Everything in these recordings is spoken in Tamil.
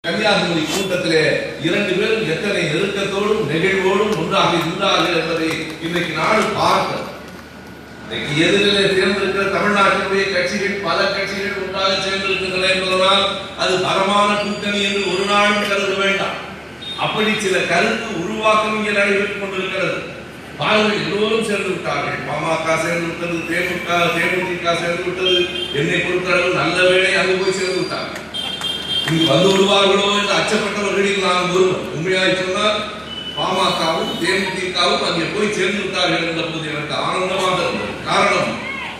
கன்னியாகுமரி கூட்டத்திலே இரண்டு பேரும் எத்தனை நெருக்கத்தோடும் நெகிழ்வோடும் ஒன்றாக இருந்தார்கள் என்பதை இன்றைக்கு நாடு பார்க்க இன்னைக்கு எதிரிலே தேர்ந்தெடுக்கிற தமிழ்நாட்டினுடைய கட்சிகள் பல கட்சிகள் ஒன்றாக சேர்ந்திருக்கின்றன என்பதனால் அது பலமான கூட்டணி என்று ஒரு நாளும் கருத வேண்டாம் அப்படி சில கருத்து உருவாக்கம் இங்கே நடைபெற்றுக் கொண்டிருக்கிறது பாருங்கள் எல்லோரும் சேர்ந்து விட்டார்கள் பாமக சேர்ந்து விட்டது தேமுக தேமுதிக சேர்ந்து விட்டது என்னை பொறுத்தளவு நல்ல வேளை அங்கு போய் சேர்ந்து விட்டார்கள் இங்கு வந்து விடுவார்களோ என்று அச்சப்பட்டவர்களில் நான் ஒருவன் உண்மையாய் சொன்னால் பாமகவும் தேமுதிகவும் அங்கே போய் சேர்ந்து விட்டார்கள் என்ற போது எனக்கு ஆனந்தமாக இருந்தது காரணம்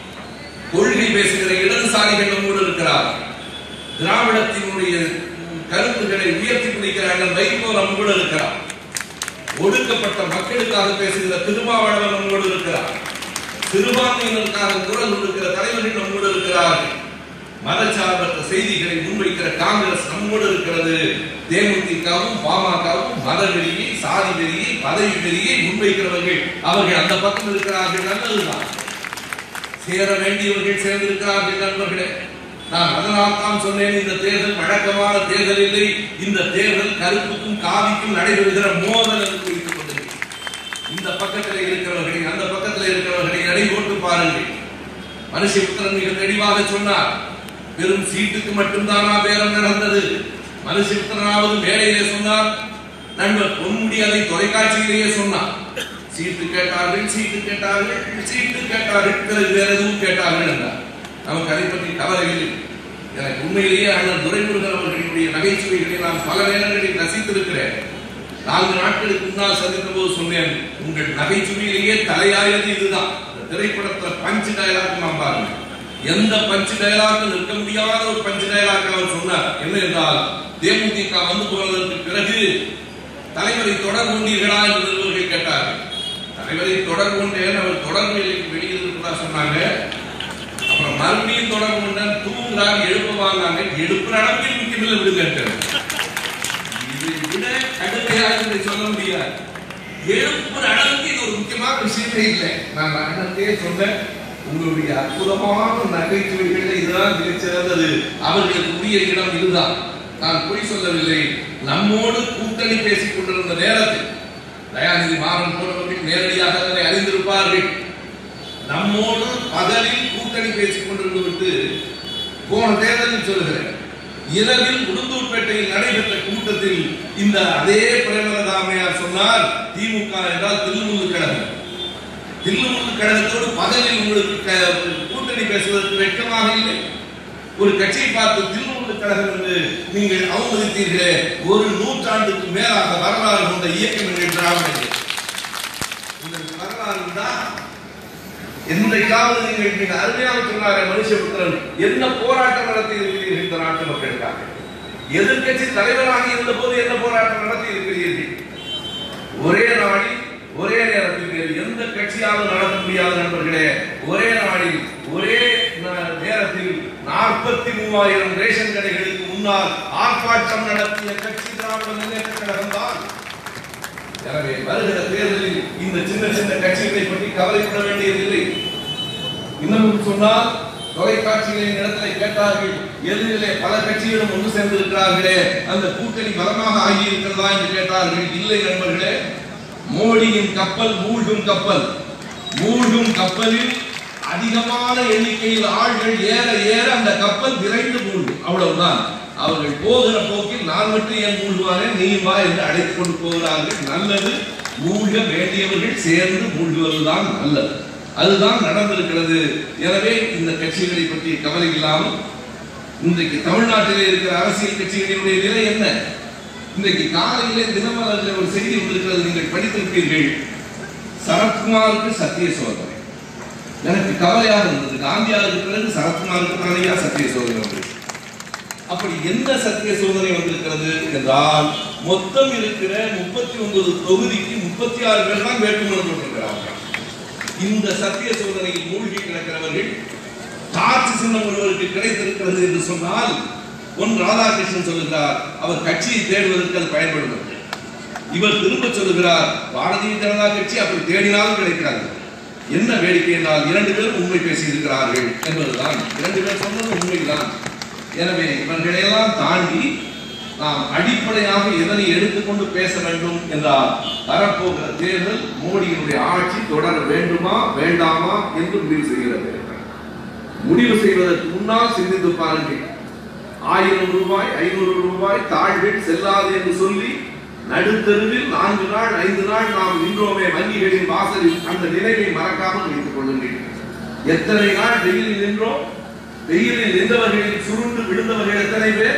கொள்கை பேசுகிற இடதுசாரிகள் நம்மோடு இருக்கிறார் திராவிடத்தினுடைய கருத்துக்களை உயர்த்தி பிடிக்கிற அண்ணன் வைகோ நம்மோடு இருக்கிறார் ஒடுக்கப்பட்ட மக்களுக்காக பேசுகிற திருமாவளவன் நம்மோடு இருக்கிறார் சிறுபான்மையினருக்காக குரல் கொடுக்கிற தலைவர்கள் நம்மோடு இருக்கிறார்கள் மதச்சார்பற்ற செய்திகளை முன்வைக்கிற காங்கிரஸ் நம்மோடு இருக்கிறது தேமுதிகவும் பாமகவும் மதவெறியை சாதி வெறியை பதவி வெறியை முன்வைக்கிறவர்கள் அவர்கள் அந்த பக்கம் இருக்கிறார்கள் நல்லதுதான் சேர வேண்டியவர்கள் சேர்ந்திருக்கிறார்கள் நண்பர்களே நான் அதனால் தான் சொன்னேன் இந்த தேர்தல் வழக்கமான தேர்தல் இல்லை இந்த தேர்தல் கருப்புக்கும் காவிக்கும் நடைபெறுகிற மோதல் என்று குறித்துக் கொண்டிருக்கிறது இந்த பக்கத்தில் இருக்கிறவர்களை அந்த பக்கத்தில் இருக்கிறவர்களை எடை போட்டு பாருங்கள் மனுஷபுத்திரன் மிக தெளிவாக சொன்னார் வெறும் சீட்டுக்கு மட்டும்தானா பேரம் நடந்தது மனுஷபுத்திரனாவது மேடையிலே சொன்னார் நண்பர் பொன்முடி அதை தொலைக்காட்சியிலேயே சொன்னார் சீட்டு கேட்டார்கள் சீட்டு கேட்டார்கள் சீட்டு கேட்டார்கள் பிறகு வேற எதுவும் கேட்டார்கள் என்றார் நமக்கு அதை பற்றி கவலை இல்லை எனக்கு உண்மையிலேயே அண்ணன் துரைமுருகன் அவர்களுடைய நகைச்சுவைகளை நான் பல நேரங்களில் ரசித்திருக்கிறேன் நான்கு நாட்களுக்கு முன்னால் சந்தித்த போது சொன்னேன் உங்கள் நகைச்சுவையிலேயே தலையாயது இதுதான் இந்த திரைப்படத்துல பஞ்சு டயலாக் நாம் பாருங்க எந்த பஞ்சு டயலாக் நிற்க முடியாத ஒரு பஞ்சு டயலாக் அவர் சொன்னார் என்ன என்றால் தேமுதிக வந்து போனதற்கு பிறகு தலைவரை தொடர் கொண்டீர்களா என்று நிருபர்கள் கேட்டார்கள் தலைவரை தொடர் கொண்டேன் அவர் தொடர்பு வெளியிருக்கிறதா சொன்னாங்க அப்புறம் மறுபடியும் தொடர்பு கொண்டேன் தூங்குறாங்க எழுப்புவாங்க எழுப்புற அளவுக்கு முக்கியமில்லை விடுங்க இதை விட கடுமையாக இதை சொல்ல முடியாது எழுப்புற அளவுக்கு இது ஒரு முக்கியமான விஷயமே இல்லை நான் அண்ணத்தே சொன்னேன் உங்களுடைய அற்புதமான நகைச்சுவைகள் இதுதான் மிகச்சிறந்தது அவர்களுக்கு உரிய இடம் இதுதான் நான் பொய் சொல்லவில்லை நம்மோடு கூட்டணி பேசிக் கொண்டிருந்த நேரத்தில் தயாநிதி மாறன் போன்றவர்கள் நேரடியாக அதனை அறிந்திருப்பார்கள் நம்மோடு பகலில் கூட்டணி பேசிக் கொண்டிருந்து விட்டு போன தேர்தலில் சொல்கிறேன் இரவில் உளுந்தூர்பேட்டையில் நடைபெற்ற கூட்டத்தில் இந்த அதே பிரேமலதாமையார் சொன்னார் திமுக என்றால் தில்லுமுல்லு கழகம் தில்லுமுல்லு கழகத்தோடு பகலில் உங்களுக்கு க- கூட்டணி பேசுவதற்கு வெட்கமாக இல்லை ஒரு கட்சியை பார்த்து தில்லுமுல்லு கழகம் என்று நீங்கள் அவமதித்தீர்களே ஒரு நூற்றாண்டுக்கு மேலாக வரலாறு கொண்ட இயக்கம் எங்கள் திராவிட இயக்கம். உங்களுக்கு வரலாறு இருந்தா என்றைக்காவது நீங்கள் மிக அருமையாக சொன்னாரே மனுஷபுத்திரன் என்ன போராட்டம் நடத்தி இருக்கிறீர்கள் இந்த நாட்டு மக்களுக்காக எதிர்க்கட்சி தலைவராக இருந்த போது என்ன போராட்டம் நடத்தி இருக்கிறீர்கள் ஒரே நாளில் ஒரே நேரத்தில் வேறு எந்த கட்சியாலும் நடத்த முடியாத நண்பர்களே ஒரே நாளில் ஒரே ந- நேரத்தில் நாற்பத்தி மூவாயிரம் ரேஷன் கடைகளுக்கு முன்னால் ஆர்ப்பாட்டம் நடத்திய கட்சி திராவிட முன்னேற்ற கழகம் தான் எனவே வருகிற தேர்தலில் இந்த சின்ன சின்ன கட்சிகளை பற்றி கவலைப்பட வேண்டியதில்லை இன்னும் சொன்னால் தொலைக்காட்சிகளின் இடத்திலே கேட்டார்கள் எதிரிலே பல கட்சிகளும் ஒன்று சேர்ந்திருக்கிறார்களே அந்த கூட்டணி பலமாக ஆகி இருக்கிறதா என்று கேட்டார்கள் இல்லை நண்பர்களே மோடியின் கப்பல் மூழ்கும் கப்பல் மூழ்கும் கப்பலில் அதிகமான எண்ணிக்கையில் ஆள்கள் ஏற ஏற அந்த கப்பல் விரைந்து மூழ்கும் அவ்வளவுதான் அவர்கள் போகிற போக்கில் நான் மட்டும் ஏன் மூழ்குவாரேன் நீ வா என்று அழைத்துக் கொண்டு போகிறார்கள் நல்லது மூழ்க வேண்டியவர்கள் சேர்ந்து மூழ்குவதுதான் நல்லது அதுதான் நடந்திருக்கிறது எனவே இந்த கட்சிகளை பற்றி கவலை இல்லாமல் இன்றைக்கு தமிழ்நாட்டிலே இருக்கிற அரசியல் கட்சிகளினுடைய நிலை என்ன இன்றைக்கு காலையிலே தினமலரில் ஒரு செய்தி வந்திருக்கிறது நீங்கள் படித்திருப்பீர்கள் சரத்குமாருக்கு சத்திய சோதனை எனக்கு கவலையாக இருந்தது காந்தியாருக்கு பிறகு சரத்குமாருக்கு பிறகு சத்திய சோதனை வந்தது அப்படி என்ன சத்திய சோதனை வந்திருக்கிறது என்றால் மொத்தம் இருக்கிற முப்பத்தி ஒன்பது தொகுதிக்கு முப்பத்தி ஆறு பேர் தான் வேட்புமனு போட்டிருக்கிறார்கள் இந்த சத்திய சோதனையில் மூழ்கி கிடக்கிறவர்கள் டார்ச் சின்னம் ஒருவருக்கு கிடைத்திருக்கிறது என்று சொன்னால் பொன் ராதாகிருஷ்ணன் சொல்லுகிறார் அவர் கட்சியை தேடுவதற்கு அது பயன்படுகிறது இவர் திரும்ப சொல்லுகிறார் பாரதிய ஜனதா கட்சி அப்படி தேடினாலும் கிடைக்கிறார்கள் என்ன வேடிக்கை என்றால் இரண்டு பேரும் உண்மை பேசியிருக்கிறார்கள் என்பதுதான் இரண்டு பேர் சொன்னது உண்மைதான் எனவே இவர்களையெல்லாம் தாண்டி நாம் அடிப்படையாக எதனை எடுத்துக்கொண்டு பேச வேண்டும் என்றால் வரப்போகிற தேர்தல் மோடியினுடைய ஆட்சி தொடர வேண்டுமா வேண்டாமா என்று முடிவு செய்கிறது முடிவு செய்வதற்கு முன்னால் சிந்தித்து பாருங்கள் ஆயிரம் ரூபாய் ஐநூறு ரூபாய் தாழ்வில் செல்லாது என்று சொல்லி நடுத்தருவில் நான்கு நாள் ஐந்து நாள் நாம் நின்றோமே வங்கிகளின் வாசலில் அந்த நினைவை மறக்காமல் வைத்துக் கொள்ளுங்கள் எத்தனை நாள் வெயிலில் நின்றோம் வெயிலில் நின்றவர்களில் சுருண்டு விழுந்தவர்கள் எத்தனை பேர்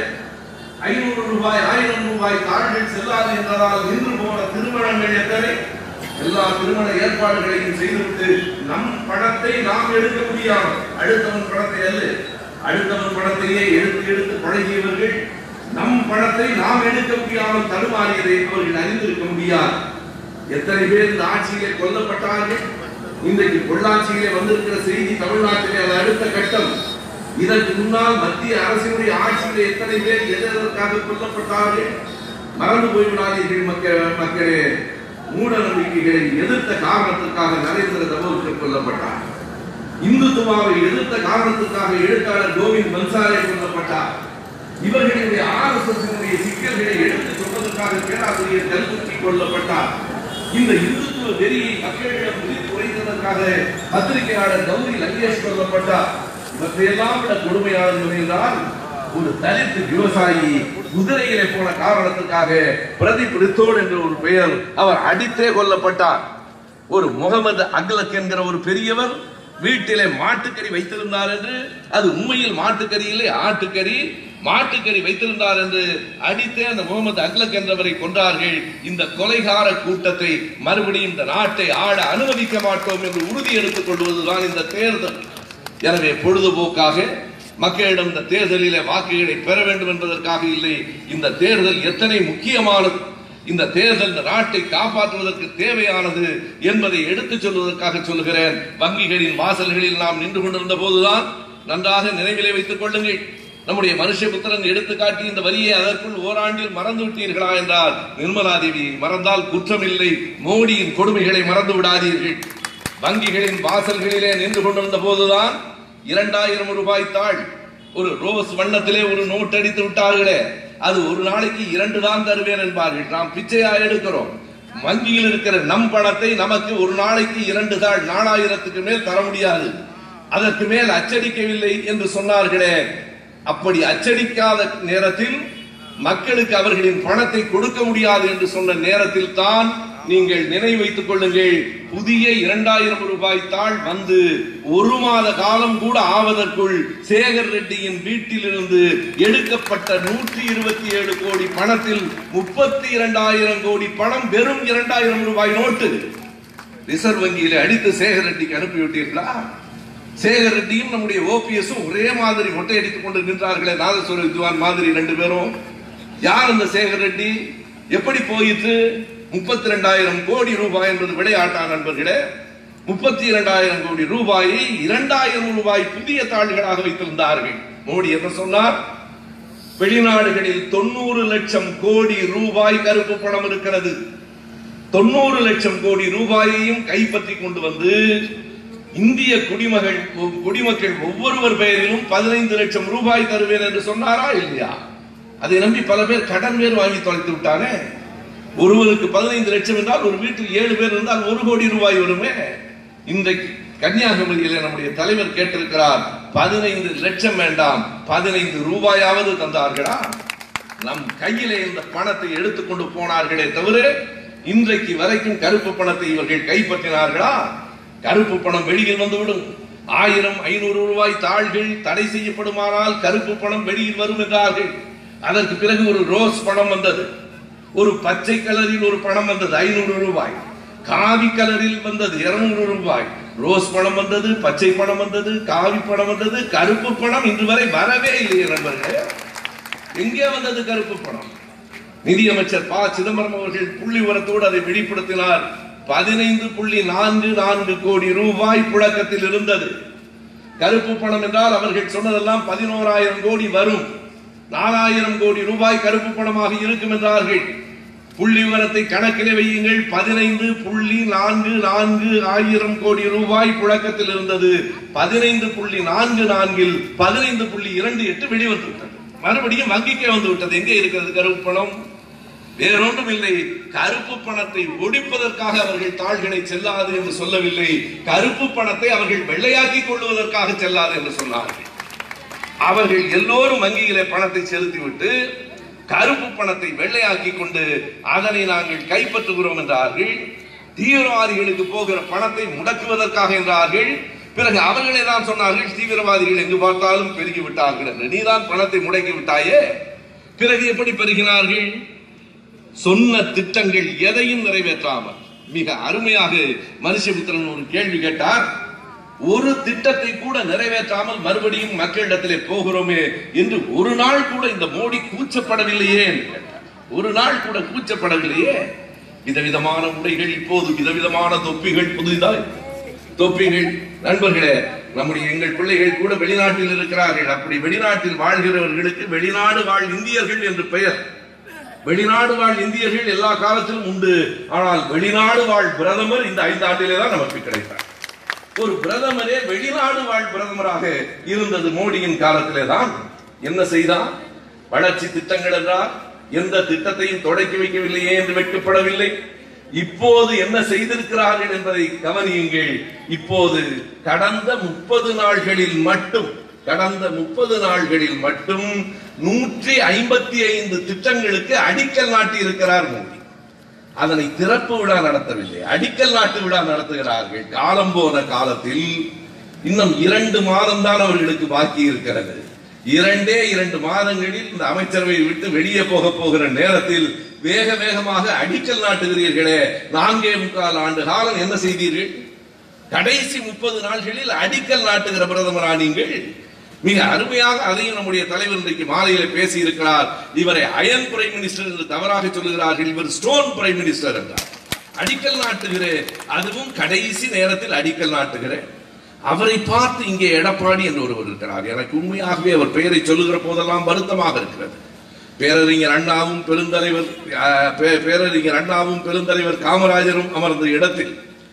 ஐநூறு ரூபாய் ஆயிரம் ரூபாய் தாழ்வில் செல்லாது என்றதால் நின்று போன திருமணங்கள் எத்தனை எல்லா திருமண ஏற்பாடுகளையும் செய்துவிட்டு நம் பணத்தை நாம் எடுக்க முடியாமல் அடுத்தவன் பணத்தை அல்ல அடுத்தவன் பணத்தையே எடுத்து எடுத்து பழகியவர்கள் நம் பணத்தை நாம் எடுக்க முடியாமல் தடுமாறியதை அவர்கள் அறிந்திருக்க முடியாது எத்தனை பேர் இந்த ஆட்சியிலே கொல்லப்பட்டார்கள் இன்றைக்கு பொள்ளாச்சியிலே வந்திருக்கிற செய்தி தமிழ்நாட்டிலே அது அடுத்த கட்டம் இதற்கு முன்னால் மத்திய அரசினுடைய ஆட்சியிலே எத்தனை பேர் எதற்காக கொல்லப்பட்டார்கள் மறந்து போய்விடாதீர்கள் மக்கள் மக்களே மூட நம்பிக்கைகளை எதிர்த்த காரணத்துக்காக நரேந்திர தபோல்கர் கொல்லப்பட்டார் இந்துத்துவாவை எதிர்த்த காரணத்துக்காக எழுத்தாளர் கோவிந்த் பன்சாலே கொல்லப்பட்டார் இவர்களுடைய ஆர்எஸ்எஸ் சிக்கல்களை எடுத்து சொல்வதற்காக பேராசிரியர் கல்குத்தி கொல்லப்பட்டார் இந்த இந்துத்துவ வெறியை மக்களிடம் விதித்து உரைத்ததற்காக பத்திரிகையாளர் கௌரி லங்கேஷ் கொல்லப்பட்டார் இவற்றையெல்லாம் விட கொடுமையானது என்றால் ஒரு தலித் விவசாயி குதிரையிலே போன காரணத்துக்காக பிரதீப் ரித்தோட் என்ற ஒரு பெயர் அவர் அடித்தே கொல்லப்பட்டார் ஒரு முகமது அக்லக் என்கிற ஒரு பெரியவர் வீட்டிலே மாட்டுக்கறி வைத்திருந்தார் என்று அது உண்மையில் மாட்டுக்கறி இல்லை ஆட்டுக்கறி மாட்டுக்கறி வைத்திருந்தார் என்று அடித்தே அந்த முகமது அக்லக் என்றவரை கொன்றார்கள் இந்த கொலைகார கூட்டத்தை மறுபடியும் இந்த நாட்டை ஆட அனுமதிக்க மாட்டோம் என்று உறுதி எடுத்துக் கொள்வதுதான் இந்த தேர்தல் எனவே பொழுதுபோக்காக மக்களிடம் இந்த தேர்தலிலே வாக்குகளை பெற வேண்டும் என்பதற்காக இல்லை இந்த தேர்தல் எத்தனை முக்கியமானது இந்த தேர்தல் இந்த நாட்டை காப்பாற்றுவதற்கு தேவையானது என்பதை எடுத்துச் சொல்வதற்காக சொல்லுகிறேன் வங்கிகளின் வாசல்களில் நாம் நின்று கொண்டிருந்த போதுதான் நன்றாக நினைவிலே வைத்துக் கொள்ளுங்கள் நம்முடைய மனுஷபுத்திரன் எடுத்துக்காட்டி இந்த வரியை அதற்குள் ஓராண்டில் மறந்து விட்டீர்களா என்றால் நிர்மலா தேவி மறந்தால் குற்றமில்லை மோடியின் கொடுமைகளை மறந்து விடாதீர்கள் வங்கிகளின் வாசல்களிலே நின்று கொண்டிருந்த போதுதான் இரண்டாயிரம் ரூபாய் தாள் ஒரு ரோஸ் வண்ணத்திலே ஒரு நோட் அடித்து விட்டார்களே அது ஒரு நாளைக்கு இரண்டு தான் தருவேன் என்பார்கள் நாம் பிச்சையா எடுக்கிறோம் வங்கியில் இருக்கிற நம் பணத்தை நமக்கு ஒரு நாளைக்கு இரண்டு தாள் நாலாயிரத்துக்கு மேல் தர முடியாது அதற்கு மேல் அச்சடிக்கவில்லை என்று சொன்னார்களே அப்படி அச்சடிக்காத நேரத்தில் மக்களுக்கு அவர்களின் பணத்தை கொடுக்க முடியாது என்று சொன்ன நேரத்தில் தான் நீங்கள் நினைவு வைத்துக் கொள்ளுங்கள் புதிய இரண்டாயிரம் ரூபாய் தாள் வந்து ஒரு மாத காலம் கூட ஆவதற்குள் சேகர் ரெட்டியின் வீட்டிலிருந்து எடுக்கப்பட்ட நூற்றி இருபத்தி ஏழு கோடி பணத்தில் முப்பத்தி இரண்டாயிரம் கோடி பணம் வெறும் இரண்டாயிரம் ரூபாய் நோட்டு ரிசர்வ் வங்கியில அடித்து சேகர் ரெட்டிக்கு அனுப்பிவிட்டீர்களா சேகர் ரெட்டியும் நம்முடைய ஓபிஎஸும் ஒரே மாதிரி மொட்டை அடித்துக் கொண்டு நின்றார்களே நாதஸ்வர வித்வான் மாதிரி ரெண்டு பேரும் யார் அந்த சேகர் ரெட்டி எப்படி போயிற்று முப்பத்தி ரெண்டாயிரம் கோடி ரூபாய் என்பது விளையாட்டா நண்பர்களே முப்பத்தி இரண்டாயிரம் கோடி ரூபாயை இரண்டாயிரம் ரூபாய் புதிய தாள்களாக வைத்திருந்தார்கள் மோடி என்ன சொன்னார் வெளிநாடுகளில் தொண்ணூறு லட்சம் கோடி ரூபாய் கருப்பு பணம் இருக்கிறது தொண்ணூறு லட்சம் கோடி ரூபாயையும் கைப்பற்றி கொண்டு வந்து இந்திய குடிமகள் குடிமக்கள் ஒவ்வொருவர் பெயரிலும் பதினைந்து லட்சம் ரூபாய் தருவேன் என்று சொன்னாரா இல்லையா அதை நம்பி பல பேர் கடன் பேர் வாங்கி தொலைத்து விட்டானே ஒருவருக்கு பதினைந்து லட்சம் என்றால் ஒரு வீட்டில் ஏழு பேர் இருந்தால் ஒரு கோடி ரூபாய் வருமே இன்றைக்கு கன்னியாகுமரியில நம்முடைய தலைவர் கேட்டிருக்கிறார் பதினைந்து லட்சம் வேண்டாம் பதினைந்து ரூபாயாவது தந்தார்களா நம் கையிலே இந்த பணத்தை எடுத்துக்கொண்டு போனார்களே தவிர இன்றைக்கு வரைக்கும் கருப்பு பணத்தை இவர்கள் கைப்பற்றினார்களா கருப்பு பணம் வெளியில் வந்துவிடும் ஆயிரம் ஐநூறு ரூபாய் தாள்கள் தடை செய்யப்படுமானால் கருப்பு பணம் வெளியில் வரும் என்றார்கள் அதற்கு பிறகு ஒரு ரோஸ் பணம் வந்தது ஒரு பச்சை கலரில் ஒரு பணம் வந்தது ஐநூறு ரூபாய் காவி கலரில் வந்தது இருநூறு ரூபாய் ரோஸ் பணம் வந்தது பச்சை பணம் வந்தது காவி பணம் வந்தது கருப்பு பணம் இன்று வரை வரவே இல்லையே நண்பர்களே எங்கே வந்தது கருப்பு பணம் நிதியமைச்சர் ப சிதம்பரம் அவர்கள் புள்ளி உரத்தோடு அதை வெளிப்படுத்தினார் பதினைந்து புள்ளி நான்கு நான்கு கோடி ரூபாய் புழக்கத்தில் இருந்தது கருப்பு பணம் என்றால் அவர்கள் சொன்னதெல்லாம் பதினோராயிரம் கோடி வரும் நாலாயிரம் கோடி ரூபாய் கருப்பு பணமாக இருக்கும் என்றார்கள் புள்ளி விவரத்தை கணக்கிலே வையுங்கள் பதினைந்து புள்ளி நான்கு நான்கு ஆயிரம் கோடி ரூபாய் புழக்கத்தில் இருந்தது பதினைந்து புள்ளி நான்கு நான்கில் பதினைந்து புள்ளி இரண்டு எட்டு வெளிவந்துவிட்டது மறுபடியும் வங்கிக்கே வந்து விட்டது எங்கே இருக்கிறது கருப்பு பணம் வேறொன்றும் இல்லை கருப்பு பணத்தை ஒழிப்பதற்காக அவர்கள் தாள்களை செல்லாது என்று சொல்லவில்லை கருப்பு பணத்தை அவர்கள் வெள்ளையாக்கி கொள்வதற்காக செல்லாது என்று சொன்னார்கள் அவர்கள் எல்லோரும் வங்கியிலே பணத்தை செலுத்திவிட்டு கருப்பு பணத்தை வெள்ளையாக்கி கொண்டு அதனை நாங்கள் கைப்பற்றுகிறோம் என்றார்கள் தீவிரவாதிகளுக்கு போகிற பணத்தை முடக்குவதற்காக என்றார்கள் பிறகு அவர்களே தான் சொன்னார்கள் தீவிரவாதிகள் எங்கு பார்த்தாலும் பெருகி விட்டார்கள் என்று நீதான் பணத்தை முடக்கி விட்டாயே பிறகு எப்படி பெருகினார்கள் சொன்ன திட்டங்கள் எதையும் நிறைவேற்றாமல் மிக அருமையாக மனுஷபுத்திரன் ஒரு கேள்வி கேட்டார் ஒரு திட்டத்தை கூட நிறைவேற்றாமல் மறுபடியும் மக்களிடத்திலே போகிறோமே என்று ஒரு நாள் கூட இந்த மோடி கூச்சப்படவில்லையே என்று கேட்டார் ஒரு நாள் கூட கூச்சப்படவில்லையே விதவிதமான உடைகள் இப்போது விதவிதமான தொப்பிகள் புதிதாய் தொப்பிகள் நண்பர்களே நம்முடைய எங்கள் பிள்ளைகள் கூட வெளிநாட்டில் இருக்கிறார்கள் அப்படி வெளிநாட்டில் வாழ்கிறவர்களுக்கு வெளிநாடு வாழ் இந்தியர்கள் என்று பெயர் வெளிநாடு வாழ் இந்தியர்கள் எல்லா காலத்திலும் உண்டு ஆனால் வெளிநாடு வாழ் பிரதமர் இந்த ஐந்து ஆண்டிலே தான் நமக்கு கிடைத்தார் ஒரு பிரதமரே வெளிநாடு வாழ் பிரதமராக இருந்தது மோடியின் காலத்திலே தான் என்ன செய்தார் வளர்ச்சி திட்டங்கள் என்றார் எந்த திட்டத்தையும் தொடக்கி வைக்கவில்லையே என்று வெட்கப்படவில்லை இப்போது என்ன செய்திருக்கிறார்கள் என்பதை கவனியுங்கள் இப்போது கடந்த முப்பது நாள்களில் மட்டும் கடந்த முப்பது நாள்களில் மட்டும் நூற்றி ஐம்பத்தி ஐந்து திட்டங்களுக்கு அடிக்கல் நாட்டி இருக்கிறார் மோடி அதனை திறப்பு விழா நடத்தவில்லை அடிக்கல் நாட்டு விழா நடத்துகிறார்கள் காலம் போன காலத்தில் இன்னும் இரண்டு மாதம் தான் அவர்களுக்கு பாக்கி இருக்கிறது இரண்டே இரண்டு மாதங்களில் இந்த அமைச்சரவை விட்டு வெளியே போக போகிற நேரத்தில் வேக வேகமாக அடிக்கல் நாட்டுகிறீர்களே நான்கே முக்கால் ஆண்டு காலம் என்ன செய்தீர்கள் கடைசி முப்பது நாள்களில் அடிக்கல் நாட்டுகிற பிரதமரா நீங்கள் மிக அருமையாக அதையும் நம்முடைய தலைவர் இன்றைக்கு மாலையில பேசி இருக்கிறார் இவரை அயன் பிரைம் மினிஸ்டர் என்று தவறாக சொல்லுகிறார்கள் இவர் ஸ்டோன் பிரைம் மினிஸ்டர் என்றார் அடிக்கல் நாட்டுகிறேன் அதுவும் கடைசி நேரத்தில் அடிக்கல் நாட்டுகிறேன் அவரை பார்த்து இங்கே எடப்பாடி என்று ஒருவர் இருக்கிறார் எனக்கு உண்மையாகவே அவர் பெயரை சொல்லுகிற போதெல்லாம் வருத்தமாக இருக்கிறது பேரறிஞர் அண்ணாவும் பெருந்தலைவர் அஹ், பே- பேரறிஞர் அண்ணாவும் பெருந்தலைவர் காமராஜரும் அமர்ந்த இடத்தில்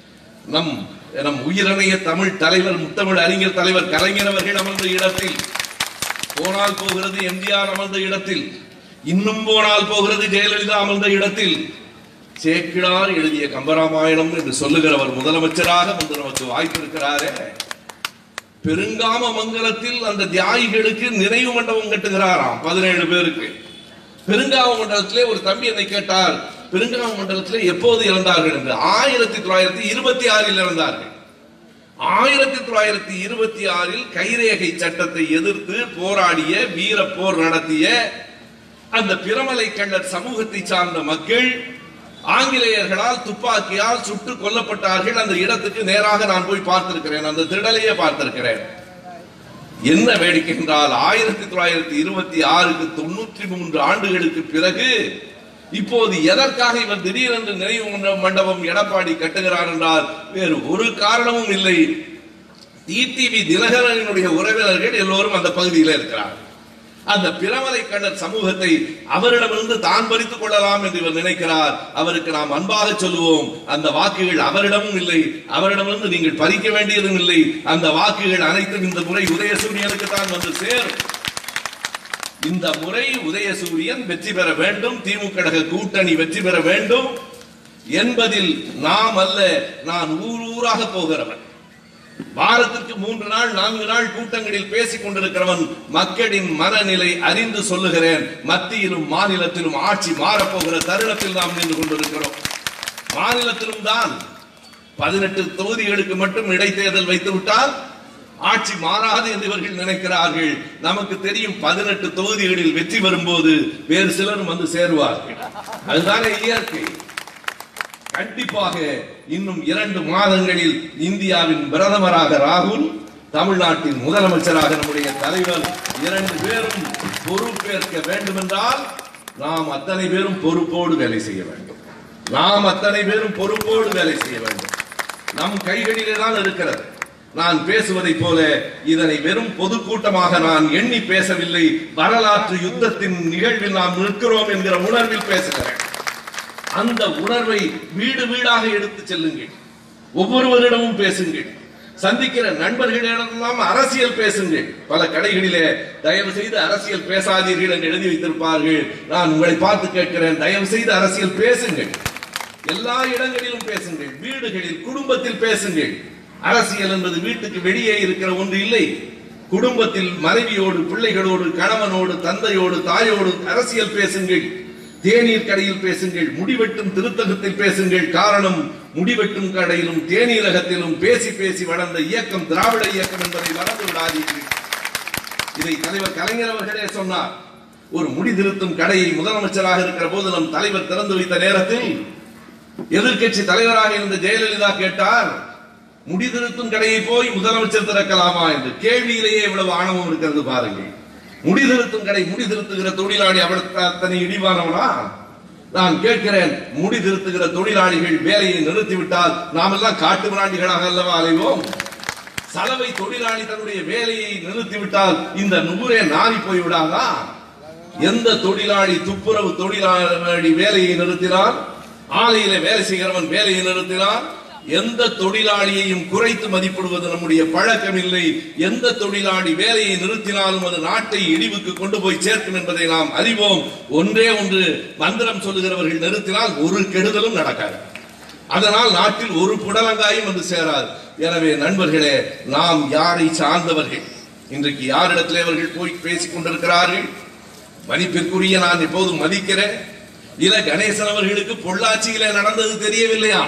நம் நம் உயிரணைய தமிழ் தலைவர் முத்தமிழ் அறிஞர் தலைவர் கலைஞர் அவர்கள் அமர்ந்த இடத்தில் போனால் போகிறது எம்ஜிஆர் அமர்ந்த இடத்தில் இன்னும் போனால் போகிறது ஜெயலலிதா அமர்ந்த இடத்தில் சேக்கிழார் எழுதிய கம்பராமாயணம் என்று சொல்லுகிறவர் முதலமைச்சராக வந்து நமக்கு வாய்ப்பு இருக்கிறாரே பெருங்காம மங்கலத்தில் அந்த தியாகிகளுக்கு நினைவு மண்டபம் கட்டுகிறாராம் பதினேழு பேருக்கு பெருங்காம மண்டலத்திலே ஒரு தம்பி என்னை கேட்டார் பெருங்காம மண்டலத்திலே எப்போது இறந்தார்கள் என்று ஆயிரத்தி தொள்ளாயிரத்தி இருபத்தி ஆறில் இறந்தார்கள் ஆயிரத்தி தொள்ளாயிரத்தி இருபத்தி ஆறில் கைரேகை சட்டத்தை எதிர்த்து போராடிய வீர போர் நடத்திய அந்த பிரமலை கள்ளர் சமூகத்தை சார்ந்த மக்கள் ஆங்கிலேயர்களால் துப்பாக்கியால் சுட்டு கொல்லப்பட்டார்கள் அந்த இடத்துக்கு நேராக நான் போய் பார்த்திருக்கிறேன் அந்த திடலையே பார்த்திருக்கிறேன் என்ன வேடிக்கை என்றால் ஆயிரத்தி தொள்ளாயிரத்தி இருபத்தி ஆறுக்கு தொண்ணூற்றி மூன்று ஆண்டுகளுக்கு பிறகு இப்போது எதற்காக இவர் திடீரென்று நினைவு மண்ட- மண்டபம் எடப்பாடி கட்டுகிறார் என்றால் வேறு ஒரு காரணமும் இல்லை டிடிவி தினகரனுடைய உறவினர்கள் எல்லோரும் அந்த பகுதியில் இருக்கிறார் அந்த பிரமலை கண்ணர் சமூகத்தை அவரிடமிருந்து தான் பறித்துக் கொள்ளலாம் என்று இவர் நினைக்கிறார் அவருக்கு நாம் அன்பாக சொல்லுவோம் அந்த வாக்குகள் அவரிடமும் இல்லை அவரிடமிருந்து நீங்கள் பறிக்க வேண்டியதும் இல்லை அந்த வாக்குகள் அனைத்தும் இந்த முறை உதயசூரியனுக்கு தான் வந்து சேரும் இந்த முறை உதயசூரியன் வெற்றி பெற வேண்டும் திமுக கழக கூட்டணி வெற்றி பெற வேண்டும் என்பதில் நாம் அல்ல நான் ஊர் ஊராக போகிறவன் வாரத்திற்கு மூன்று நாள் நான்கு நாள் கூட்டங்களில் பேசிக் கொண்டிருக்கிறவன் மக்களின் மனநிலை அறிந்து சொல்லுகிறேன் மத்தியிலும் மாநிலத்திலும் ஆட்சி மாறப்போகிற தருணத்தில் நாம் நின்று கொண்டிருக்கிறோம் மாநிலத்திலும் தான் பதினெட்டு தொகுதிகளுக்கு மட்டும் இடைத்தேர்தல் வைத்து விட்டால் ஆட்சி மாறாது என்று இவர்கள் நினைக்கிறார்கள் நமக்கு தெரியும் பதினெட்டு தொகுதிகளில் வெற்றி வரும்போது வேறு சிலரும் வந்து சேருவார்கள் அதுதானே இயற்கை கண்டிப்பாக இன்னும் இரண்டு மாதங்களில் இந்தியாவின் பிரதமராக ராகுல் தமிழ்நாட்டின் முதலமைச்சராக நம்முடைய தலைவர் இரண்டு பேரும் பொறுப்பேற்க வேண்டும் என்றால் நாம் அத்தனை பேரும் பொறுப்போடு வேலை செய்ய வேண்டும் நாம் அத்தனை பேரும் பொறுப்போடு வேலை செய்ய வேண்டும் நம் கைகளிலே தான் இருக்கிறது நான் பேசுவதைப் போல இதனை வெறும் பொதுக்கூட்டமாக நான் எண்ணி பேசவில்லை வரலாற்று யுத்தத்தின் நிகழ்வில் நாம் நிற்கிறோம் என்கிற உணர்வில் பேசுகிறேன் அந்த உணர்வை வீடு வீடாக எடுத்து செல்லுங்கள் ஒவ்வொருவரிடமும் பேசுங்கள் சந்திக்கிற நண்பர்களிடமெல்லாம் அரசியல் பேசுங்கள் பல கடைகளிலே தயவு செய்து அரசியல் பேசாதீர்கள் என்று எழுதி வைத்திருப்பார்கள் நான் உங்களை பார்த்து கேட்கிறேன் தயவு செய்து அரசியல் பேசுங்கள் எல்லா இடங்களிலும் பேசுங்கள் வீடுகளில் குடும்பத்தில் பேசுங்கள் அரசியல் என்பது வீட்டுக்கு வெளியே இருக்கிற ஒன்று இல்லை குடும்பத்தில் மனைவியோடு பிள்ளைகளோடு கணவனோடு தந்தையோடு தாயோடு அரசியல் பேசுங்கள் தேநீர் கடையில் பேசுங்கள் முடிவெட்டும் திருத்தகத்தில் பேசுங்கள் காரணம் முடிவெட்டும் கடையிலும் தேநீரகத்திலும் பேசி பேசி வளர்ந்த இயக்கம் திராவிட இயக்கம் என்பதை மறந்து விடாதீர்கள் இதை தலைவர் கலைஞர் அவர்களே சொன்னார் ஒரு முடி திருத்தும் கடையை முதலமைச்சராக இருக்கிற போது நம் தலைவர் திறந்து வைத்த நேரத்தில் எதிர்க்கட்சி தலைவராக இருந்த ஜெயலலிதா கேட்டார் முடி திருத்தும் கடையை போய் முதலமைச்சர் திறக்கலாமா என்று கேள்வியிலேயே இவ்வளவு ஆணவம் இருக்கிறது பாருங்கள் முடி திருத்தும் கடை முடி திருத்துகிற தொழிலாளி அவள் அத்தனை இடிவானவனா நான் கேட்கிறேன் முடி திருத்துகிற தொழிலாளிகள் வேலையை நிறுத்திவிட்டால் நாமெல்லாம் காட்டு மிராண்டிகளாக அல்லவா அலைவோம் சலவை தொழிலாளி தன்னுடைய வேலையை நிறுத்திவிட்டால் இந்த நூறே நாரி போய் விடாதா எந்த தொழிலாளி துப்புரவு தொழிலாளி வேலையை நிறுத்தினார் ஆலையில வேலை செய்கிறவன் வேலையை நிறுத்தினார் எந்த தொழிலாளியையும் குறைத்து மதிப்பிடுவது நம்முடைய பழக்கம் இல்லை எந்த தொழிலாளி வேலையை நிறுத்தினாலும் அது நாட்டை இழிவுக்கு கொண்டு போய் சேர்க்கும் என்பதை நாம் அறிவோம் ஒன்றே ஒன்று மந்திரம் சொல்லுகிறவர்கள் நிறுத்தினால் ஒரு கெடுதலும் நடக்காது அதனால் நாட்டில் ஒரு புடலங்காயும் வந்து சேராது எனவே நண்பர்களே நாம் யாரை சார்ந்தவர்கள் இன்றைக்கு யாரிடத்திலே அவர்கள் போய் பேசிக் கொண்டிருக்கிறார்கள் மதிப்பிற்குரிய நான் எப்போதும் மதிக்கிறேன் இல கணேசன் அவர்களுக்கு பொள்ளாச்சியில நடந்தது தெரியவில்லையா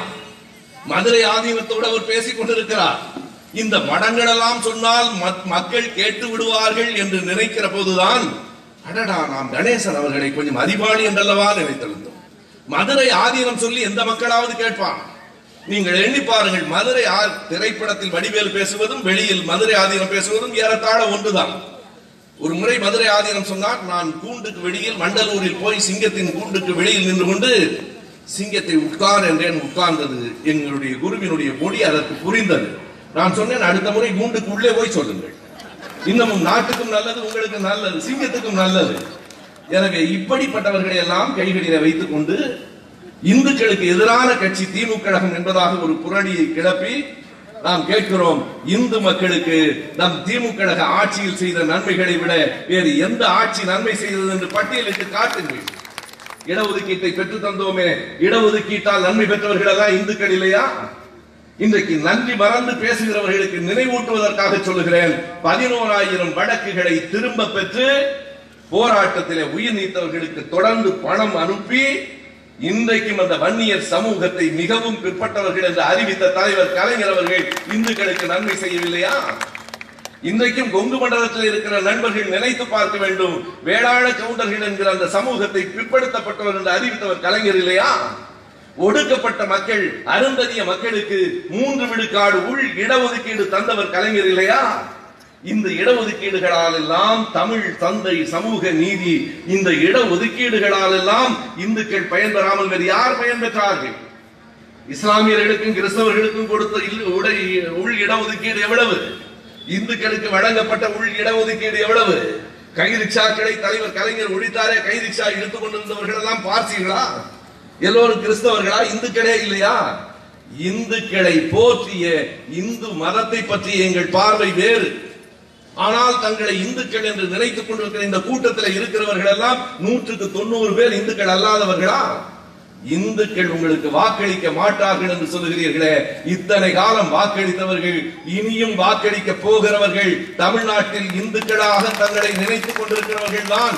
மதுரை ஆதீனத்தோடு அவர் பேசிக் கொண்டிருக்கிறார் இந்த மடங்கள் எல்லாம் சொன்னால் மத்- மக்கள் கேட்டு விடுவார்கள் என்று நினைக்கிற போதுதான் அடடா நாம் கணேசன் அவர்களை கொஞ்சம் அறிவாளி என்றல்லவா நினைத்திருந்தோம் மதுரை ஆதீனம் சொல்லி எந்த மக்களாவது கேட்பான் நீங்கள் எண்ணி பாருங்கள் மதுரை ஆ- திரைப்படத்தில் வடிவேல் பேசுவதும் வெளியில் மதுரை ஆதீனம் பேசுவதும் ஏறத்தாழ ஒன்றுதான் ஒரு முறை மதுரை ஆதீனம் சொன்னார் நான் கூண்டுக்கு வெளியில் மண்டலூரில் போய் சிங்கத்தின் கூண்டுக்கு வெளியில் நின்று கொண்டு சிங்கத்தை உட்கார் என்றேன் உட்கார்ந்தது எங்களுடைய குருவினுடைய மொழி அதற்கு புரிந்தது நான் சொன்னேன் அடுத்த முறை கூண்டுக்கு உள்ளே போய் சொல்லுங்கள் இன்னமும் நாட்டுக்கும் நல்லது உங்களுக்கு நல்லது சிங்கத்துக்கும் நல்லது எனவே இப்படிப்பட்டவர்களை எல்லாம் கைகளிலே வைத்துக் கொண்டு இந்துக்களுக்கு எதிரான கட்சி திமுக கழகம் என்பதாக ஒரு புரளியை கிளப்பி நாம் கேட்கிறோம் இந்து மக்களுக்கு நம் திமுக கழக ஆட்சியில் செய்த நன்மைகளை விட வேறு எந்த ஆட்சி நன்மை செய்தது என்று பட்டியலிட்டு காட்டுங்கள் இடஒதுக்கீட்டை பெற்று தந்தோமே இடஒதுக்கீட்டால் நன்மை பெற்றவர்கள் எல்லாம் இந்துக்கள் இல்லையா இன்றைக்கு நன்றி மறந்து பேசுகிறவர்களுக்கு நினைவூட்டுவதற்காக சொல்லுகிறேன் பதினோராயிரம் வழக்குகளை திரும்ப பெற்று போராட்டத்திலே உயிர் நீத்தவர்களுக்கு தொடர்ந்து பணம் அனுப்பி இன்றைக்கும் அந்த வன்னியர் சமூகத்தை மிகவும் பிற்பட்டவர்கள் என்று அறிவித்த தலைவர் கலைஞர் அவர்கள் இந்துக்களுக்கு நன்மை செய்யவில்லையா இன்றைக்கும் கொங்கு மண்டலத்தில் இருக்கிற நண்பர்கள் நினைத்து பார்க்க வேண்டும் வேளாண் கவுண்டர்கள் என்கிற அந்த சமூகத்தை பிற்படுத்தப்பட்டவர் என்று அறிவித்தவர் கலைஞர் இல்லையா ஒடுக்கப்பட்ட மக்கள் அருந்ததிய மக்களுக்கு மூன்று விழுக்காடு உள் இடஒதுக்கீடு தந்தவர் கலைஞர் இல்லையா இந்த இடஒதுக்கீடுகளால் எல்லாம் தமிழ் தந்தை சமூக நீதி இந்த இடஒதுக்கீடுகளால் எல்லாம் இந்துக்கள் பயன்பெறாமல் வேறு யார் பயன்பெற்றார்கள் இஸ்லாமியர்களுக்கும் கிறிஸ்தவர்களுக்கும் கொடுத்த இல்ல- உடை உள் இடஒதுக்கீடு எவ்வளவு இந்துக்களுக்கு வழங்கப்பட்ட உள் இடஒதுக்கீடு எவ்வளவு கை ரிக்ஷாக்களை தலைவர் கலைஞர் ஒழித்தாரே கை ரிக்ஷா இழுத்துக் கொண்டிருந்தவர்கள் எல்லாம் பார்சீங்களா எல்லோரும் கிறிஸ்தவர்களா இந்துக்களே இல்லையா இந்துக்களை போற்றிய இந்து மதத்தை பற்றிய எங்கள் பார்வை வேறு ஆனால் தங்களை இந்துக்கள் என்று நினைத்துக் கொண்டிருக்கிற இந்த கூட்டத்தில் இருக்கிறவர்கள் எல்லாம் நூற்றுக்கு தொண்ணூறு பேர் இந்துக்கள் அல்லாதவர்களா இந்துக்கள் உங்களுக்கு வாக்களிக்க மாட்டார்கள் என்று சொல்லுகிறீர்களே இத்தனை காலம் வாக்களித்தவர்கள் இனியும் வாக்களிக்க போகிறவர்கள் தமிழ்நாட்டில் இந்துக்களாக தங்களை நினைத்துக் கொண்டிருக்கிறவர்கள் தான்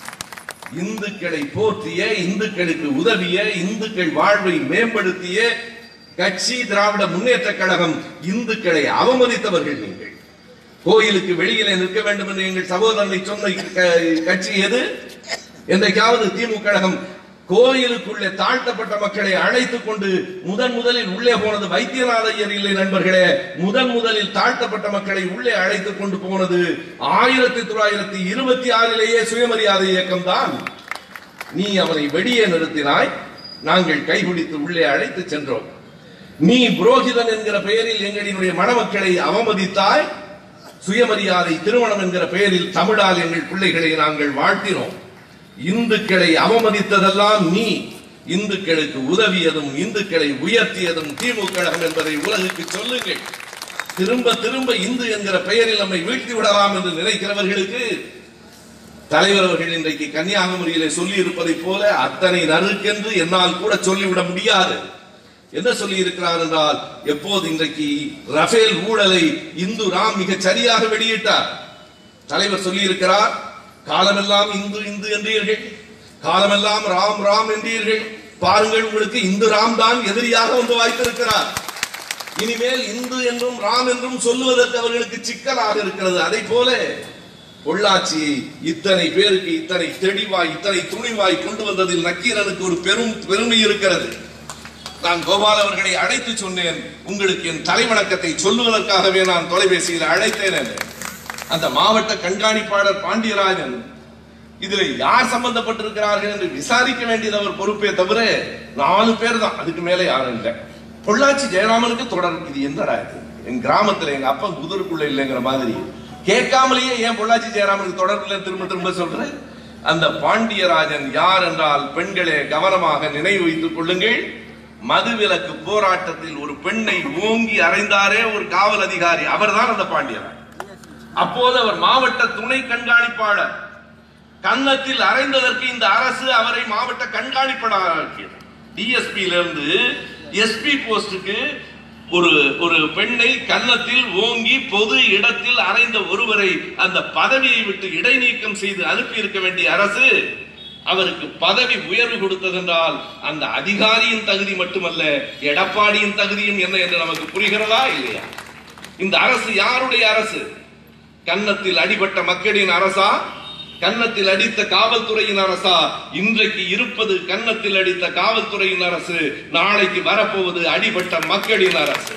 இந்துக்களை போற்றிய இந்துக்களுக்கு உதவிய இந்துக்கள் வாழ்வை மேம்படுத்திய கட்சி திராவிட முன்னேற்ற கழகம் இந்துக்களை அவமதித்தவர்கள் நீங்கள் கோயிலுக்கு வெளியிலே நிற்க வேண்டும் என்று எங்கள் சகோதரனை சொன்ன க- கட்சி எது என்றைக்காவது திமுக கழகம் கோயிலுக்குள்ளே தாழ்த்தப்பட்ட மக்களை அழைத்துக் கொண்டு முதன் முதலில் உள்ளே போனது வைத்தியநாத ஐயர் இல்லை நண்பர்களே முதன் முதலில் தாழ்த்தப்பட்ட மக்களை உள்ளே அழைத்துக் கொண்டு போனது ஆயிரத்தி தொள்ளாயிரத்தி இருபத்தி ஆறிலேயே சுயமரியாதை இயக்கம் தான் நீ அவனை வெளியே நிறுத்தினாய் நாங்கள் கைபிடித்து உள்ளே அழைத்து சென்றோம் நீ புரோகிதன் என்கிற பெயரில் எங்களினுடைய மணமக்களை அவமதித்தாய் சுயமரியாதை திருமணம் என்கிற பெயரில் தமிழால் எங்கள் பிள்ளைகளை நாங்கள் வாழ்த்தினோம் இந்துக்களை அவமதித்ததெல்லாம் நீ இந்துக்களுக்கு உதவியதும் இந்துக்களை உயர்த்தியதும் திமுக கழகம் என்பதை உலகுக்கு சொல்லுங்கள் திரும்ப திரும்ப இந்து என்கிற பெயரில் நம்மை வீழ்த்தி விடலாம் என்று நினைக்கிறவர்களுக்கு தலைவர் அவர்கள் இன்றைக்கு கன்னியாகுமரியிலே சொல்லி இருப்பதை போல அத்தனை நறுக்கென்று என்னால் கூட சொல்லிவிட முடியாது என்ன சொல்லி இருக்கிறார் என்றால் எப்போது இன்றைக்கு ரஃபேல் ஊழலை இந்து ராம் மிக சரியாக வெளியிட்டார் தலைவர் சொல்லி இருக்கிறார் காலமெல்லாம் இந்து இந்து என்றீர்கள் காலமெல்லாம் ராம் ராம் என்றீர்கள் பாருங்கள் உங்களுக்கு இந்து ராம் தான் எதிரியாக வந்து வாய்த்திருக்கிறார் இனிமேல் இந்து என்றும் ராம் என்றும் சொல்லுவதற்கு அவர்களுக்கு சிக்கலாக இருக்கிறது அதை போல பொள்ளாச்சியை இத்தனை பேருக்கு இத்தனை தெளிவாய் இத்தனை துணிவாய் கொண்டு வந்ததில் நக்கீரனுக்கு ஒரு பெரும் பெருமை இருக்கிறது நான் கோபால் அவர்களை அழைத்து சொன்னேன் உங்களுக்கு என் தலைவணக்கத்தை சொல்லுவதற்காகவே நான் தொலைபேசியில் அழைத்தேன் என்று. அந்த மாவட்ட கண்காணிப்பாளர் பாண்டியராஜன் இதுல யார் சம்பந்தப்பட்டிருக்கிறார்கள் என்று விசாரிக்க வேண்டியது அவர் பொறுப்பே தவிர நாலு பேர் தான் அதுக்கு மேல யாரும் இல்லை பொள்ளாச்சி ஜெயராமனுக்கு தொடர் இது என்னடா இது என் கிராமத்துல எங்க அப்பா குதிரைக்குள்ள இல்லைங்கிற மாதிரி கேட்காமலேயே ஏன் பொள்ளாச்சி ஜெயராமனுக்கு தொடர்பு இல்லை திரும்ப திரும்ப சொல்றேன் அந்த பாண்டியராஜன் யார் என்றால் பெண்களே கவனமாக நினைவு வைத்துக் கொள்ளுங்கள் மதுவிலக்கு போராட்டத்தில் ஒரு பெண்ணை ஓங்கி அறைந்தாரே ஒரு காவல் அதிகாரி அவர்தான் அந்த பாண்டியராஜன் அப்போது அவர் மாவட்ட துணை கண்காணிப்பாளர் கன்னத்தில் அறைந்ததற்கு இந்த அரசு அவரை மாவட்ட கண்காணிப்பாளர் டிஎஸ்பியில இருந்து எஸ்பி போஸ்டுக்கு ஒரு ஒரு பெண்ணை கன்னத்தில் ஓங்கி பொது இடத்தில் அறைந்த ஒருவரை அந்த பதவியை விட்டு இடைநீக்கம் செய்து அனுப்பி இருக்க வேண்டிய அரசு அவருக்கு பதவி உயர்வு கொடுத்ததென்றால் அந்த அதிகாரியின் தகுதி மட்டுமல்ல எடப்பாடியின் தகுதியும் என்ன என்று நமக்கு புரிகிறதா இல்லையா இந்த அரசு யாருடைய அரசு கன்னத்தில் அடிபட்ட மக்களின் அரசா கன்னத்தில் அடித்த காவல்துறையின் அரசா இன்றைக்கு இருப்பது கன்னத்தில் அடித்த காவல்துறையின் அரசு நாளைக்கு வரப்போவது அடிபட்ட மக்களின் அரசு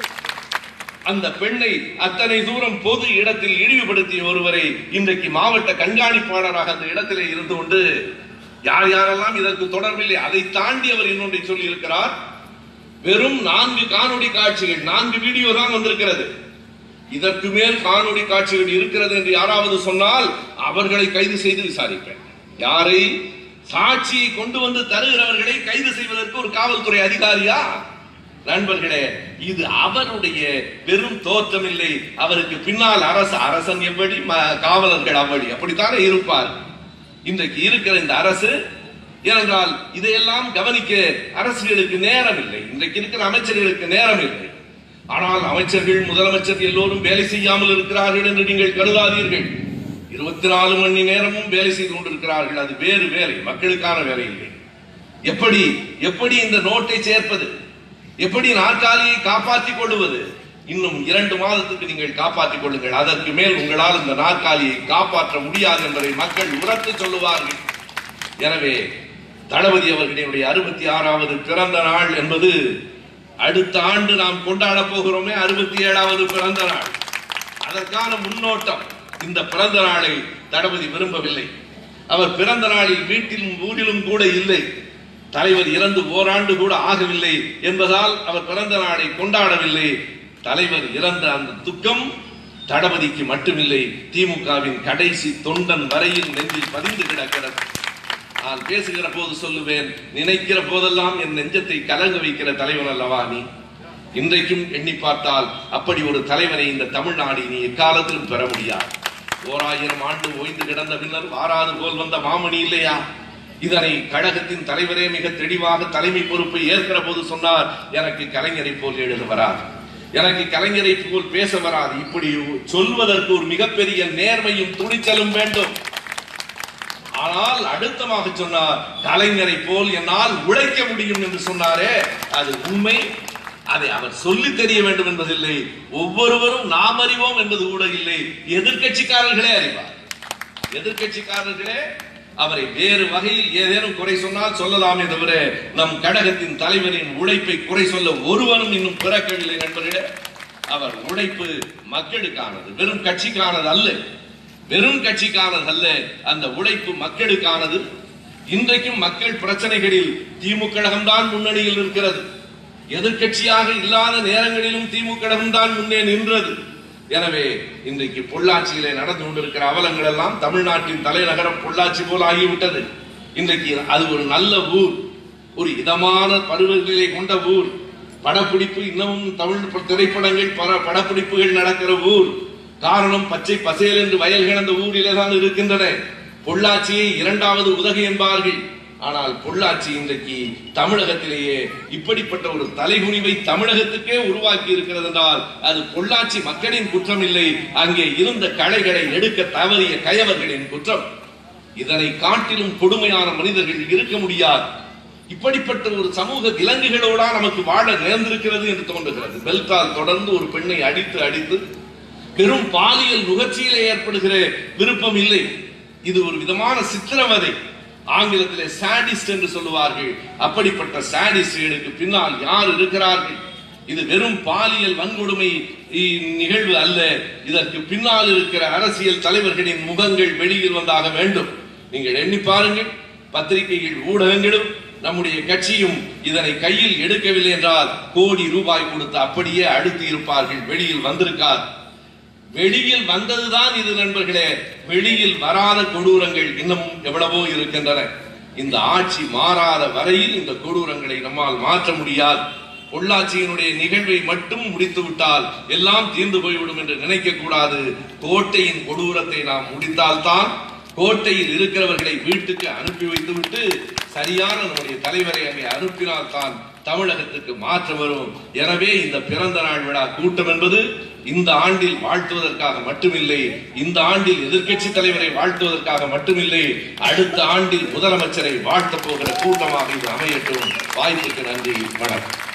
அந்த பெண்ணை அத்தனை தூரம் பொது இடத்தில் இழிவுபடுத்திய ஒருவரை இன்றைக்கு மாவட்ட கண்காணிப்பாளராக அந்த இடத்திலே இருந்து கொண்டு யார் யாரெல்லாம் இதற்கு தொடர்பில்லை அதை தாண்டி அவர் இன்னொன்றை சொல்லி இருக்கிறார் வெறும் நான்கு காணொளி காட்சிகள் நான்கு வீடியோ தான் வந்திருக்கிறது இதற்கு மேல் காணொளி காட்சிகள் இருக்கிறது என்று யாராவது சொன்னால் அவர்களை கைது செய்து விசாரிப்பேன் யாரை சாட்சியை கொண்டு வந்து தருகிறவர்களை கைது செய்வதற்கு ஒரு காவல்துறை அதிகாரியா நண்பர்களே இது அவருடைய பெரும் தோற்றம் இல்லை அவருக்கு பின்னால் அரசு அரசன் எப்படி ம- காவலர்கள் அவ்வழி அப்படித்தானே இருப்பார் இன்றைக்கு இருக்கிற இந்த அரசு ஏனென்றால் இதையெல்லாம் கவனிக்க அரசுகளுக்கு நேரம் இல்லை இன்றைக்கு இருக்கிற அமைச்சர்களுக்கு நேரம் இல்லை ஆனால் அமைச்சர்கள் முதலமைச்சர் எல்லோரும் வேலை செய்யாமல் இருக்கிறார்கள் என்று நீங்கள் கருதாதீர்கள் இருபத்தி நாலு மணி நேரமும் வேலை செய்து கொண்டிருக்கிறார்கள் அது வேறு வேலை மக்களுக்கான வேலை இல்லை எப்படி எப்படி இந்த நோட்டை சேர்ப்பது எப்படி நாற்காலியை காப்பாற்றிக் கொள்வது இன்னும் இரண்டு மாதத்துக்கு நீங்கள் காப்பாற்றிக் கொள்ளுங்கள் அதற்கு மேல் உங்களால் இந்த நாற்காலியை காப்பாற்ற முடியாது என்பதை மக்கள் உரத்து சொல்லுவார்கள் எனவே தளபதி அவர்களுடைய அறுபத்தி ஆறாவது பிறந்த நாள் என்பது அடுத்த ஆண்டு நாம் கொண்டாட போகிறோமே அறுபத்தி ஏழாவது பிறந்த நாள் அதற்கான முன்னோட்டம் இந்த பிறந்த நாளை தளபதி விரும்பவில்லை அவர் பிறந்த நாளில் வீட்டிலும் ஊரிலும் கூட இல்லை தலைவர் இறந்து ஓராண்டு கூட ஆகவில்லை என்பதால் அவர் பிறந்த நாளை கொண்டாடவில்லை தலைவர் இறந்த அந்த துக்கம் தளபதிக்கு மட்டுமில்லை திமுகவின் கடைசி தொண்டன் வரையில் நெஞ்சில் பதிந்து கிடக்கிறது நான் பேசுகிற போது சொல்லுவேன் நினைக்கிற போதெல்லாம் என் நெஞ்சத்தை கலங்க வைக்கிற தலைவன் அல்லவா நீ இன்றைக்கும் எண்ணி பார்த்தால் அப்படி ஒரு தலைவனை இந்த தமிழ்நாடு நீ எக்காலத்திலும் பெற முடியாது ஓராயிரம் ஆண்டு ஓய்ந்து கிடந்த பின்னர் வாராது போல் வந்த மாமணி இல்லையா இதனை கழகத்தின் தலைவரே மிக தெளிவாக தலைமை பொறுப்பை ஏற்கிற போது சொன்னார் எனக்கு கலைஞரை போல் எழுத வராது எனக்கு கலைஞரை போல் பேச வராது இப்படி சொல்வதற்கு ஒரு மிகப்பெரிய நேர்மையும் துணிச்சலும் வேண்டும் ஆனால் அழுத்தமாக சொன்னார் கலைஞரை போல் என்னால் உழைக்க முடியும் என்று சொன்னாரே அது உண்மை அதை அவர் சொல்லி தெரிய வேண்டும் என்பதில்லை ஒவ்வொருவரும் நாம் அறிவோம் என்பது கூட இல்லை எதிர்க்கட்சிக்காரர்களே அறிவார் எதிர்க்கட்சிக்காரர்களே அவரை வேறு வகையில் ஏதேனும் குறை சொன்னால் சொல்லலாமே தவிர நம் கழகத்தின் தலைவரின் உழைப்பை குறை சொல்ல ஒருவனும் இன்னும் பிறக்கவில்லை நண்பர்களே அவர் உழைப்பு மக்களுக்கானது வெறும் கட்சிக்கானது அல்ல வெறும் கட்சிக்கானது அல்ல அந்த உழைப்பு மக்களுக்கானது இன்றைக்கும் மக்கள் பிரச்சனைகளில் திமுக கழகம்தான் முன்னணியில் இருக்கிறது எதிர்க்கட்சியாக இல்லாத நேரங்களிலும் திமுக கழகம்தான் முன்னே நின்றது எனவே இன்றைக்கு பொள்ளாச்சியிலே நடந்து கொண்டிருக்கிற அவலங்கள் எல்லாம் தமிழ்நாட்டின் தலைநகரம் பொள்ளாச்சி போல் ஆகிவிட்டது இன்றைக்கு அது ஒரு நல்ல ஊர் ஒரு இதமான பருவநிலை கொண்ட ஊர் படப்பிடிப்பு இன்னமும் தமிழ் திரைப்படங்கள் பல படப்பிடிப்புகள் நடக்கிற ஊர் காரணம் பச்சை பசேல் என்று வயல் கிடந்த ஊரிலே தான் இருக்கின்றன பொள்ளாச்சியை இரண்டாவது உதகை என்பார்கள் ஆனால் பொள்ளாச்சி இன்றைக்கு தமிழகத்திலேயே இப்படிப்பட்ட ஒரு தலைகுனிவை தமிழகத்துக்கே உருவாக்கி இருக்கிறது என்றால் அது பொள்ளாச்சி மக்களின் குற்றம் இல்லை அங்கே இருந்த களைகளை எடுக்க தவறிய கயவர்களின் குற்றம் இதனை காட்டிலும் கொடுமையான மனிதர்கள் இருக்க முடியாது இப்படிப்பட்ட ஒரு சமூக விலங்குகளோடா நமக்கு வாழ நேர்ந்திருக்கிறது என்று தோன்றுகிறது பெல்கால் தொடர்ந்து ஒரு பெண்ணை அடித்து அடித்து பெரும் பாலியல் நுகர்ச்சியிலே ஏற்படுகிற விருப்பம் இல்லை இது ஒரு விதமான சித்திரவதை ஆங்கிலத்திலே சாடிஸ்ட் என்று சொல்லுவார்கள் அப்படிப்பட்ட சாடிஸ்டுகளுக்கு பின்னால் யார் இருக்கிறார்கள் இது வெறும் பாலியல் வன்கொடுமை இ- நிகழ்வு அல்ல இதற்கு பின்னால் இருக்கிற அரசியல் தலைவர்களின் முகங்கள் வெளியில் வந்தாக வேண்டும் நீங்கள் எண்ணி பாருங்கள் பத்திரிகைகள் ஊடகங்களும் நம்முடைய கட்சியும் இதனை கையில் எடுக்கவில்லை என்றால் கோடி ரூபாய் கொடுத்து அப்படியே அழுத்தி இருப்பார்கள் வெளியில் வந்திருக்கார் வெளியில் வந்ததுதான் இது நண்பர்களே வெளியில் வராத கொடூரங்கள் இன்னும் எவ்வளவோ இருக்கின்றன இந்த ஆட்சி மாறாத வரையில் இந்த கொடூரங்களை நம்மால் மாற்ற முடியாது பொள்ளாச்சியினுடைய நிகழ்வை மட்டும் முடித்து விட்டால் எல்லாம் தீர்ந்து போய்விடும் என்று நினைக்க கூடாது கோட்டையின் கொடூரத்தை நாம் முடித்தால்தான் கோட்டையில் இருக்கிறவர்களை வீட்டுக்கு அனுப்பி வைத்துவிட்டு சரியான நம்முடைய தலைவரை அங்கே அனுப்பினால்தான் தமிழகத்துக்கு மாற்றம் வரும் எனவே இந்த பிறந்த நாள் விழா கூட்டம் என்பது இந்த ஆண்டில் வாழ்த்துவதற்காக மட்டுமில்லை இந்த ஆண்டில் எதிர்க்கட்சி தலைவரை வாழ்த்துவதற்காக மட்டுமில்லை அடுத்த ஆண்டில் முதலமைச்சரை வாழ்த்தப் போகிற கூட்டமாக இது அமையட்டும் வாய்ப்புக்கு நன்றி வணக்கம்